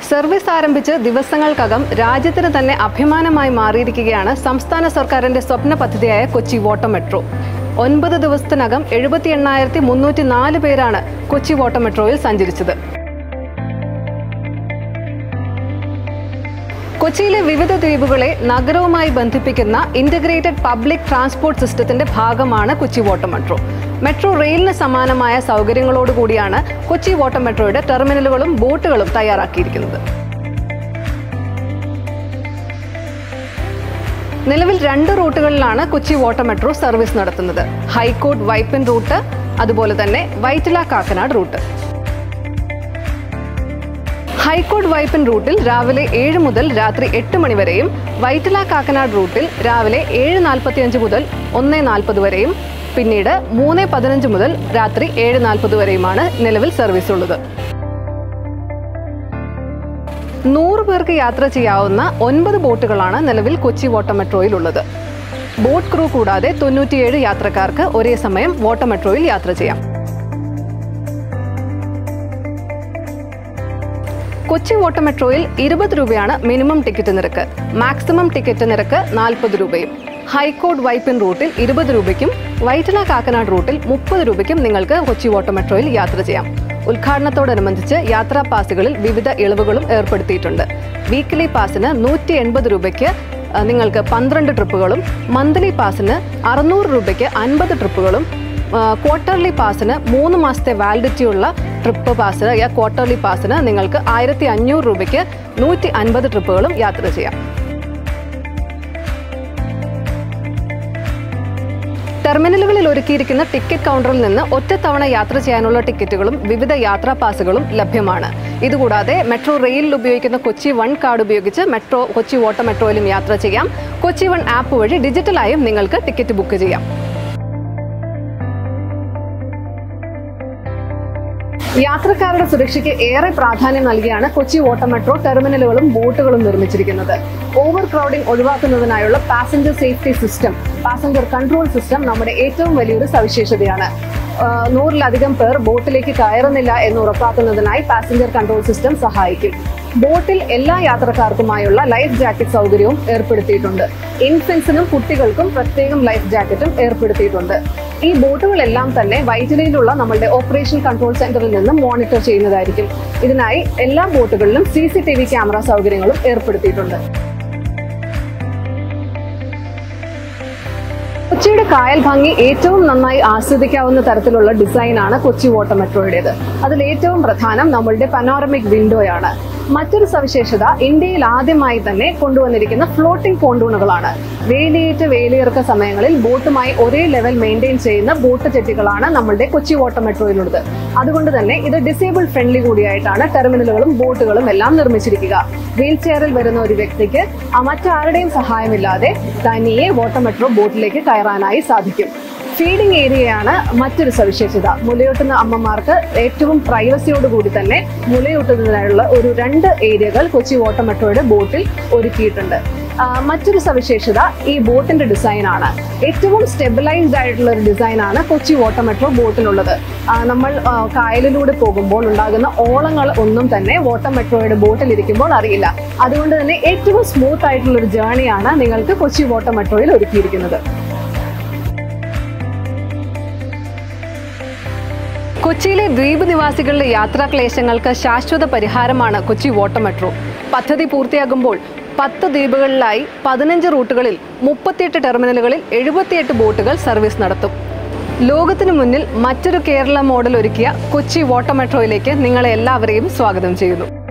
service ആരംഭിച്ച് ദിവസങ്ങൾക്കകം രാജ്യത്തിന് തന്നെ അഭിമാനമായി മാറിയിരിക്കുകയാണ് സംസ്ഥാന സർക്കാരിന്റെ സ്വപ്ന പദ്ധതിയായ കൊച്ചി വാട്ടർ മെട്രോ ഒൻപത് ദിവസത്തിനകം എഴുപത്തി എണ്ണായിരത്തി മുന്നൂറ്റി നാല് പേരാണ് കൊച്ചി വാട്ടർ മെട്രോയിൽ സഞ്ചരിച്ചത് കൊച്ചിയിലെ വിവിധ ദ്വീപുകളെ നഗരവുമായി ബന്ധിപ്പിക്കുന്ന ഇന്റഗ്രേറ്റഡ് പബ്ലിക് ട്രാൻസ്പോർട്ട് സിസ്റ്റത്തിന്റെ ഭാഗമാണ് കൊച്ചി വാട്ടർ മെട്രോ മെട്രോ റെയിലിന് സമാനമായ സൗകര്യങ്ങളോടുകൂടിയാണ് കൊച്ചി വാട്ടർ മെട്രോയുടെ ടെർമിനലുകളും ബോട്ടുകളും തയ്യാറാക്കിയിരിക്കുന്നത് നിലവിൽ രണ്ട് റൂട്ടുകളിലാണ് കൊച്ചി വാട്ടർ മെട്രോ സർവീസ് നടത്തുന്നത് ഹൈക്കോർട്ട് വൈപ്പിൻ റൂട്ട് അതുപോലെ തന്നെ വൈറ്റില കാക്കനാട് റൂട്ട് ഹൈക്കോർട്ട് വൈപ്പിൻ റൂട്ടിൽ രാവിലെ ഏഴ് മുതൽ രാത്രി എട്ട് മണി വരെയും വൈറ്റില കാക്കനാട് റൂട്ടിൽ രാവിലെ ഏഴ് നാൽപ്പത്തിയഞ്ച് മുതൽ ഒന്ന് നാൽപ്പത് വരെയും പിന്നീട് മൂന്ന് പതിനഞ്ച് മുതൽ രാത്രി ഏഴ് നാൽപ്പത് വരെയുമാണ് നിലവിൽ സർവീസ് ഉള്ളത് നൂറ് പേർക്ക് യാത്ര ചെയ്യാവുന്ന ഒൻപത് ബോട്ടുകളാണ് നിലവിൽ കൊച്ചി വാട്ടർ മെട്രോയിൽ ഉള്ളത് ബോട്ട് ക്രൂ കൂടാതെ തൊണ്ണൂറ്റിയേഴ് യാത്രക്കാർക്ക് ഒരേ സമയം വാട്ടർ മെട്രോയിൽ യാത്ര ചെയ്യാം കൊച്ചി വാട്ടർ മെട്രോയിൽ ഇരുപത് രൂപയാണ് മിനിമം ടിക്കറ്റ് നിരക്ക് മാക്സിമം ടിക്കറ്റ് നിരക്ക് നാൽപ്പത് രൂപയും ഹൈക്കോർട്ട് വൈപ്പിൻ റൂട്ടിൽ ഇരുപത് രൂപയ്ക്കും വൈറ്റില കാക്കനാട് റൂട്ടിൽ മുപ്പത് രൂപയ്ക്കും നിങ്ങൾക്ക് കൊച്ചി വാട്ടർ മെട്രോയിൽ യാത്ര ചെയ്യാം ഉദ്ഘാടനത്തോടനുബന്ധിച്ച് യാത്രാ പാസുകളിൽ വിവിധ ഇളവുകളും ഏർപ്പെടുത്തിയിട്ടുണ്ട് വീക്കിലി പാസിന് നൂറ്റി എൺപത് രൂപയ്ക്ക് ആ, നിങ്ങൾക്ക് പന്ത്രണ്ട് ട്രിപ്പുകളും മന്ത്ലി പാസിന് അറുന്നൂറ് രൂപയ്ക്ക് അൻപത് ട്രിപ്പുകളും ക്വാർട്ടർലി പാസിന് മൂന്ന് മാസത്തെ വാലിഡിറ്റി ഉള്ള ട്രിപ്പ് പാസ് യാ ക്വാർട്ടർലി പാസിന് നിങ്ങൾക്ക് ആയിരത്തി അഞ്ഞൂറ് രൂപയ്ക്ക് നൂറ്റി അൻപത് ട്രിപ്പുകളും യാത്ര ചെയ്യാം ടെർമിനലുകളിൽ ഒരുക്കിയിരിക്കുന്ന ടിക്കറ്റ് കൗണ്ടറിൽ നിന്ന് ഒറ്റത്തവണ യാത്ര ചെയ്യാനുള്ള ടിക്കറ്റുകളും വിവിധ യാത്രാ പാസുകളും ലഭ്യമാണ് ഇതുകൂടാതെ മെട്രോ റെയിലിൽ ഉപയോഗിക്കുന്ന കൊച്ചി വൺ കാർഡ് ഉപയോഗിച്ച് മെട്രോ കൊച്ചി വാട്ടർ മെട്രോയിലും യാത്ര ചെയ്യാം കൊച്ചി വൺ ആപ്പ് വഴി ഡിജിറ്റലായും നിങ്ങൾക്ക് ടിക്കറ്റ് ബുക്ക് ചെയ്യാം യാത്രക്കാരുടെ സുരക്ഷയ്ക്ക് ഏറെ പ്രാധാന്യം നൽകിയാണ് കൊച്ചി വാട്ടർ മെട്രോ ടെർമിനലുകളും ബോട്ടുകളും നിർമ്മിച്ചിരിക്കുന്നത് ഓവർ ക്രൗഡിംഗ് ഒഴിവാക്കുന്നതിനായുള്ള passenger safety system passenger control system നമ്മുടെ ഏറ്റവും വലിയൊരു സവിശേഷതയാണ് ആഹ് നൂറിലധികം പേർ ബോട്ടിലേക്ക് കയറുന്നില്ല എന്ന് ഉറപ്പാക്കുന്നതിനായി പാസഞ്ചർ കൺട്രോൾ സിസ്റ്റം സഹായിക്കും ബോട്ടിൽ എല്ലാ യാത്രക്കാർക്കുമായുള്ള ലൈഫ് ജാക്കറ്റ് സൗകര്യവും ഏർപ്പെടുത്തിയിട്ടുണ്ട് ഇൻഫൻസിനും കുട്ടികൾക്കും പ്രത്യേകം ലൈഫ് ജാക്കറ്റും ഏർപ്പെടുത്തിയിട്ടുണ്ട് ഈ ബോട്ടുകളെല്ലാം തന്നെ വൈറ്റിലയിലുള്ള നമ്മളുടെ ഓപ്പറേഷൻ കൺട്രോൾ സെന്ററിൽ നിന്ന് മോണിറ്റർ ചെയ്യുന്നതായിരിക്കും ഇതിനായി എല്ലാ ബോട്ടുകളിലും C C T V camera സൗകര്യങ്ങളും ഏർപ്പെടുത്തിയിട്ടുണ്ട് കൊച്ചിയുടെ കായൽ ഭംഗി ഏറ്റവും നന്നായി ആസ്വദിക്കാവുന്ന തരത്തിലുള്ള ഡിസൈനാണ് കൊച്ചി വാട്ടർ മെട്രോയുടേത് അതിൽ ഏറ്റവും പ്രധാനം നമ്മളുടെ പനോറമിക് വിൻഡോയാണ് മറ്റൊരു സവിശേഷത ഇന്ത്യയിൽ ആദ്യമായി തന്നെ കൊണ്ടുവന്നിരിക്കുന്ന ഫ്ലോട്ടിംഗ് പോണ്ടൂണുകളാണ് വേലിയേറ്റ് വേലിയിറക്ക സമയങ്ങളിൽ ബോട്ടുമായി ഒരേ ലെവൽ മെയിൻറ്റെയിൻ ചെയ്യുന്ന ബോട്ട് ചെട്ടികളാണ് നമ്മളുടെ കൊച്ചി വാട്ടർ മെട്രോയിലുള്ളത് അതുകൊണ്ട് തന്നെ ഇത് ഡിസേബിൾ ഫ്രണ്ട്ലി കൂടിയായിട്ടാണ് ടെർമിനലുകളും ബോട്ടുകളും എല്ലാം നിർമ്മിച്ചിരിക്കുക വീൽ ചെയറിൽ വരുന്ന ഒരു വ്യക്തിക്ക് ആ മറ്റാരുടെയും സഹായമില്ലാതെ തനിയെ വാട്ടർ മെട്രോ ബോട്ടിലേക്ക് കയറാനായി സാധിക്കും ഫീഡിംഗ് ഏരിയയാണ് മറ്റൊരു സവിശേഷത മുലയൂട്ടുന്ന അമ്മമാർക്ക് ഏറ്റവും പ്രൈവസിയോടുകൂടി തന്നെ മുലയൂട്ടുന്നതിനായുള്ള ഒരു രണ്ട് ഏരിയകൾ കൊച്ചി വാട്ടർ മെട്രോയുടെ ബോട്ടിൽ ഒരുക്കിയിട്ടുണ്ട് ആ, മറ്റൊരു സവിശേഷത ഈ ബോട്ടിന്റെ ഡിസൈൻ ആണ് ഏറ്റവും സ്റ്റെബിലൈസ്ഡ് ആയിട്ടുള്ള ഒരു ഡിസൈൻ ആണ് കൊച്ചി വാട്ടർ മെട്രോ ബോട്ടിനുള്ളത് ആ, നമ്മൾ ആ, കായലിലൂടെ പോകുമ്പോൾ ഉണ്ടാകുന്ന ഓളങ്ങൾ ഒന്നും തന്നെ വാട്ടർ മെട്രോയുടെ ബോട്ടിൽ ഇരിക്കുമ്പോൾ അറിയില്ല അതുകൊണ്ട് തന്നെ ഏറ്റവും സ്മൂത്ത് ആയിട്ടുള്ള ഒരു ജേണിയാണ് നിങ്ങൾക്ക് കൊച്ചി വാട്ടർ മെട്രോയിൽ ഒരുക്കിയിരിക്കുന്നത് കൊച്ചിയിലെ ദ്വീപ് നിവാസികളുടെ യാത്രാ ക്ലേശങ്ങൾക്ക് ശാശ്വത പരിഹാരമാണ് കൊച്ചി വാട്ടർ മെട്രോ പദ്ധതി പൂർത്തിയാകുമ്പോൾ പത്ത് ദ്വീപുകളിലായി പതിനഞ്ച് റൂട്ടുകളിൽ മുപ്പത്തിയെട്ട് ടെർമിനലുകളിൽ എഴുപത്തിയെട്ട് ബോട്ടുകൾ സർവീസ് നടത്തും ലോകത്തിനു മുന്നിൽ മറ്റൊരു കേരള മോഡൽ ഒരുക്കിയ കൊച്ചി വാട്ടർ മെട്രോയിലേക്ക് നിങ്ങളെ എല്ലാവരെയും സ്വാഗതം ചെയ്യുന്നു